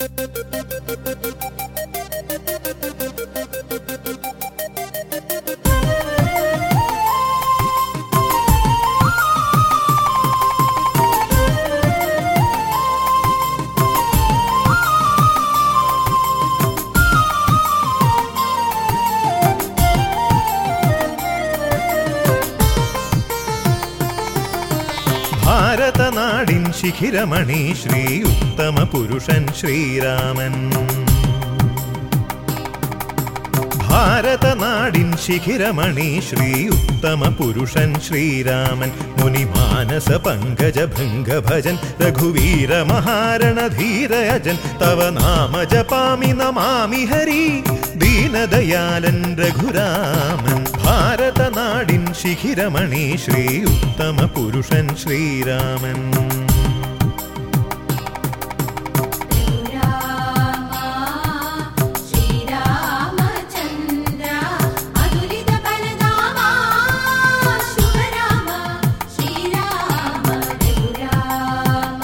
ഭാരതനാടിൻ ശിഖിരമണി ശ്രീ ഉത്തമ പുരുഷൻ ശ്രീരാമൻ ഭാരതനാടിൻ ശിഖിരമണി ശ്രീ ഉത്തമ പുരുഷൻ ശ്രീരാമൻ മുനിമാനസ പങ്കജ ഭൃംഗ ഭജൻ രഘുവീര മഹാരണ ധീരയജൻ തവ നാമ ജപാമി നമാമി ഹരി ദീനദയാലൻ രഘുരാമൻ ഭാരതനാടിൻ ശിഖിരമണി ശ്രീ ഉത്തമ പുരുഷൻ ശ്രീരാമൻ രാമ ശ്രീരാമചന്ദ്ര അതുലിത ബലധാമ ശുഭരാമ ശ്രീരാമ രഘുരാമ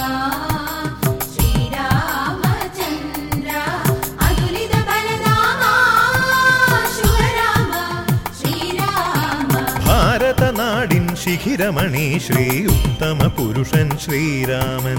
ശ്രീരാമചന്ദ്ര അതുലിത ബലധാമ ശുഭരാമ ശ്രീരാമ ഭാരതനാടിൻ ശിഖിരമണി ശ്രീ ഉത്തമ പുരുഷൻ ശ്രീരാമൻ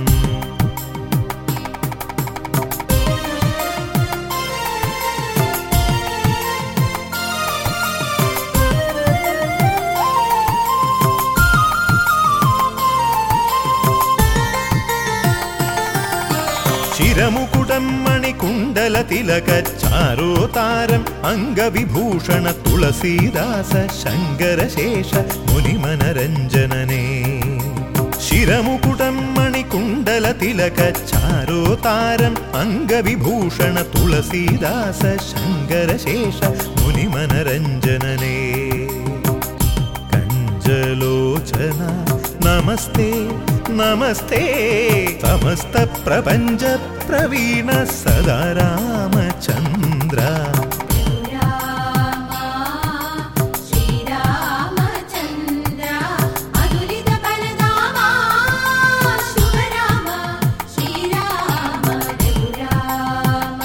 ശിരമുകുടം മണികുണ്ടല തിലക ചാരോതാരം അംഗവിഭൂഷണ തുളസീദാസ ശങ്കരശേഷ മുനിമനരഞ്ജനനേ ശിരമുകുടം മണികുണ്ടല തിലക ചാരോതാരം അംഗവിഭൂഷണ തുളസീദാസ ശങ്കരശേഷ മുനിമനരഞ്ജനനേ കഞ്ചലോചന നമസ്തേ നമസ്തേ സമസ്ത പ്രപഞ്ച പ്രവീണ സദാ രാമചന്ദ്ര രാമ ശ്രീരാമചന്ദ്ര അതുലിത ബലധാമ ശുഭരാമ ശ്രീരാമ രഘുരാമ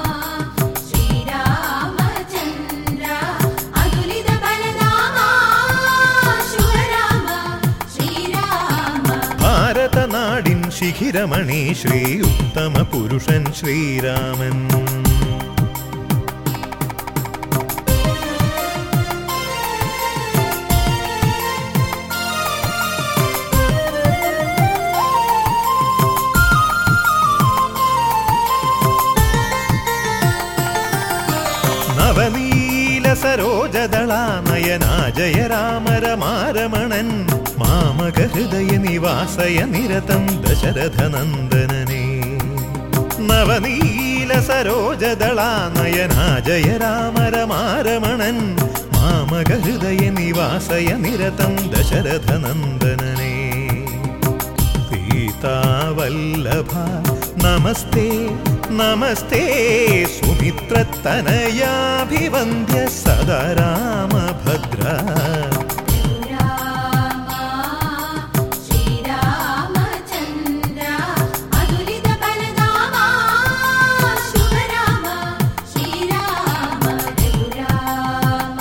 ശ്രീരാമചന്ദ്ര അതുലിത ബലധാമ ശുഭരാമ ശ്രീരാമ ഭാരതനാടിൻ ശിഖിരമണി ശ്രീ ഉത്തമ പുരുഷൻ ശ്രീരാമൻ നവനീല സരോജദളാനയനാ ജയ രാമ രമാരമണൻ മാമക ഹൃദയ നിവാസയ നിരതം ദശരഥ നന്ദനനേ നവനീല സരോജദളാനയനാ ജയ രാമ രമാരമണൻ മാമക ഹൃദയ നിവാസയ നിരതം ദശരഥ നന്ദനനേ സീതാവല്ലഭ നമസ്തേ നമസ്തേ സുമിത്രത്തനയാഭിവന്ദ്യ സദാ രാമഭദ്ര രാമ ശ്രീരാമചന്ദ്ര അതുലിത ബലധാമ ശുഭരാമ ശ്രീരാമ രഘുരാമ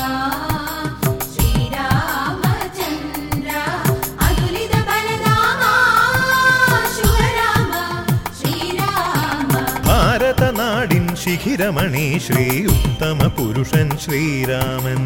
ശ്രീരാമചന്ദ്ര അതുലിത ബലധാമ ശുഭരാമ ശ്രീരാമ ഭാരതനാടിൻ ശിഖിരമണി ശ്രീ ഉത്തമ പുരുഷൻ ശ്രീരാമൻ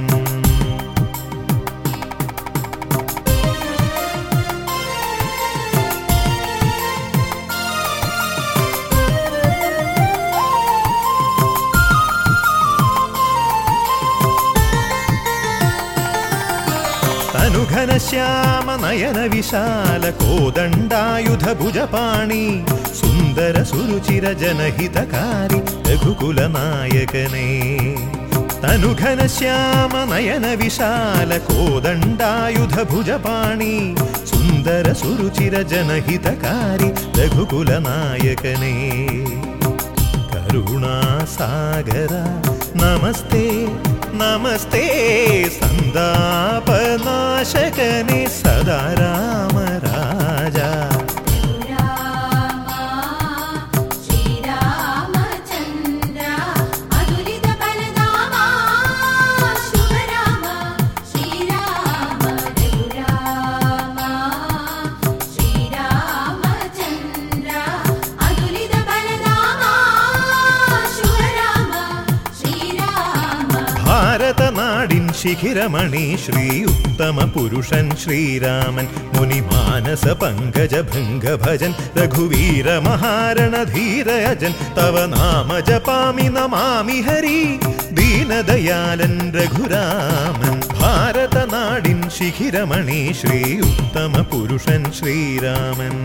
തനുഘനശ്യാമ നയന വിശാല കോദണ്ഡായുധ ഭുജപാണി സുന്ദര സുരുചിര ജനഹിതകാരി രഘുകുല നായകനേ തനുഘനശ്യാമ നയന വിശാല കോദണ്ഡായുധ ഭുജപാണി സുന്ദര സുരുചിര ജനഹിതകാരി രഘുകുല നായകനേ കരുണാസാഗര നമസ്തേ നമസ്തേ സന്താപനാശകനെ സദാ രാമ രാജ രാമ ശ്രീരാമചന്ദ്ര ശിഖിരമണി ശ്രീ ഉത്തമ പുരുഷൻ ശ്രീരാമൻ മുനിമാനസ പങ്കജ ഭൃംഗ ഭജൻ രഘുവീര മഹാരണ ധീരയജൻ തവ നാമ ജപാമി നമാമി ഹരി ദീനദയാലൻ രഘുരാമൻ ഭാരതനാടിൻ ശിഖിരമണി ശ്രീ ഉത്തമ പുരുഷൻ ശ്രീരാമൻ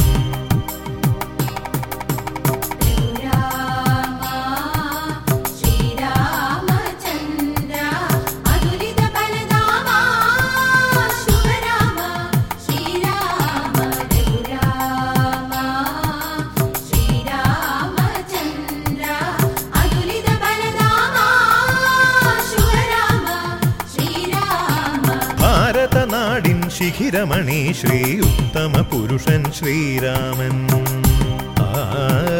രഘുരാമ ശ്രീരാമചന്ദ്ര അതുലിത ബലധാമ ശുഭരാമ ശ്രീരാമ രഘുരാമ ശ്രീരാമചന്ദ്ര അതുലിത ബലധാമ ശുഭരാമ ശ്രീരാമ ഭാരതനാടിൻ ശിഖിരമണി ശ്രീ ഉത്തമ പുരുഷൻ ശ്രീരാമൻ ആ